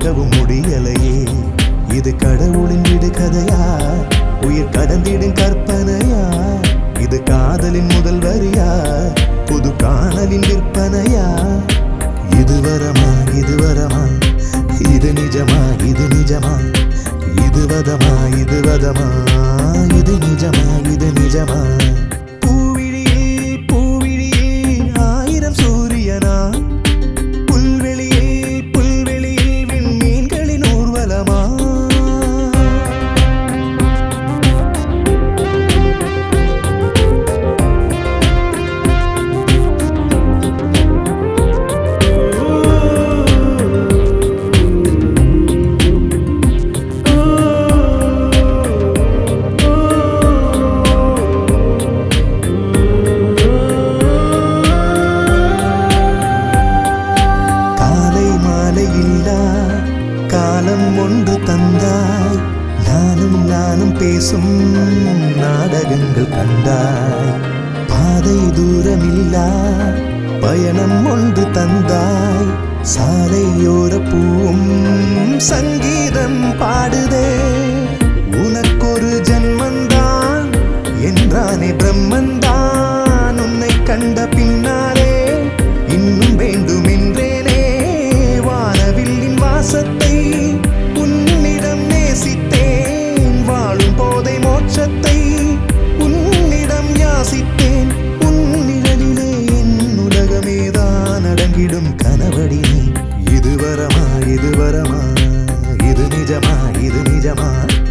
நடக்கவும் முடியலையே இது கடவுளின் விடு கதையா உயிர் கடந்திடும் கற்பனையா இது காதலின் முதல் வரியா புது காணலின் விற்பனையா இது வரமா இது வரமா இது நிஜமா இது நிஜமா இது வதமா இது வதமா இது நிஜமா இது நிஜமா பூவிழியில் பூவிழியில் ஆயிரம் சூரியனா புல்வெளியில் புல்வெளியில் விண்மீன்களின் ஊர்வலமா காலை மாலை இல்லா காலம் ஒன்று தந்தாய் நானும் நானும் பேசும் நாடகங்கள் கண்டாய் பாதை தூரமில்லா பயணம் ஒன்று தந்தாய் சாலையோர பூவும் சங்கீதம் பாடுதே உனக்கொரு ஜன்மந்தான் என்றானே பிரம்மந்தான் உன்னை கண்ட பின்னாலே இன்னும் வேண்டும் என்றேனே வானவில்லின் வாசத்தை உன்னிடம் நேசித்தேன் வாழும் போதை மோட்சத்தை உன்னிடம் யாசித்தேன் உன்னிடலிலே என் உலகமேதான் அடங்கிடும் கனவடி நீ. இது வரமா இது வரமா இது நிஜமா இது நிஜமா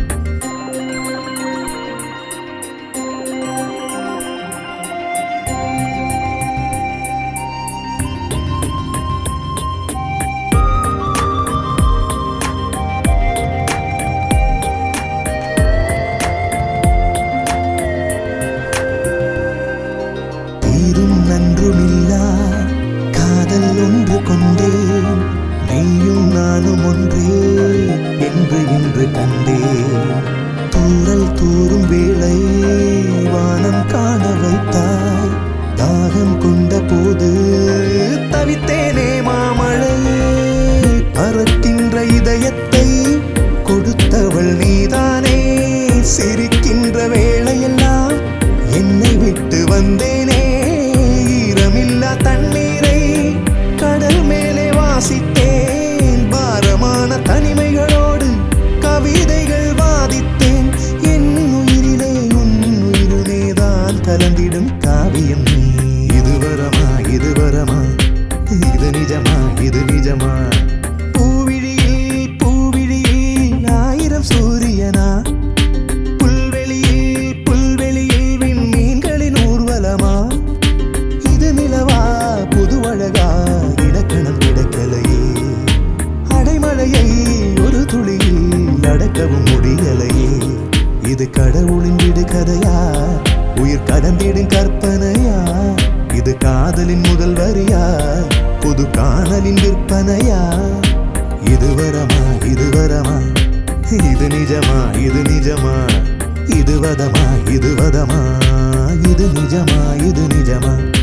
தீரும் நன்றுமில்லா காதல் ஒன்று கொண்டேன் நீயும் நானும் ஒன்றே என்று இன்று கண்டேன் தூரல் தூரும் வேளை வானம் காண வைத்தாய் தாகம் கொண்ட போது தவித்தேனே மாமழையே பறக்கின்ற இதயத்தை கொடுத்தவள் நீதானே சிரிக்கின்ற வேளையெல்லாம் என்னை விட்டு வந்தேனே ஈரமில்லா தண்ணீரை கடல் மேலே வாசித்தேன் பாரமான தனிமைகளோடு கவிதைகள் வாதித்தேன் என் உயிரிலே உன் உயிருமேதான் கலந்திடும் காவியம் நீ இது வரமா இது வரமா இது நிஜமா இது நிஜமா பூவிழியில் பூவிழியில் ஆயிரம் சூரியனா புல்வெளியில் புல்வெளியில் விண்மீன்களின் ஊர்வலமா இது நிலவா புது அழகா இலக்கணம் கிடைக்கலையே அடைமழையை ஒரு துளியில் அடக்கவும் முடியலையே இது கடவுளின் விடு கதையா உயிர் கடந்திடும் கற்பனையா இது காதலின் முதல் வரியா புது காணலின் விற்பனையா இது வரமா இது வரமா இது நிஜமா இது நிஜமா இது வதமா இது வதமா இது நிஜமா இது நிஜமா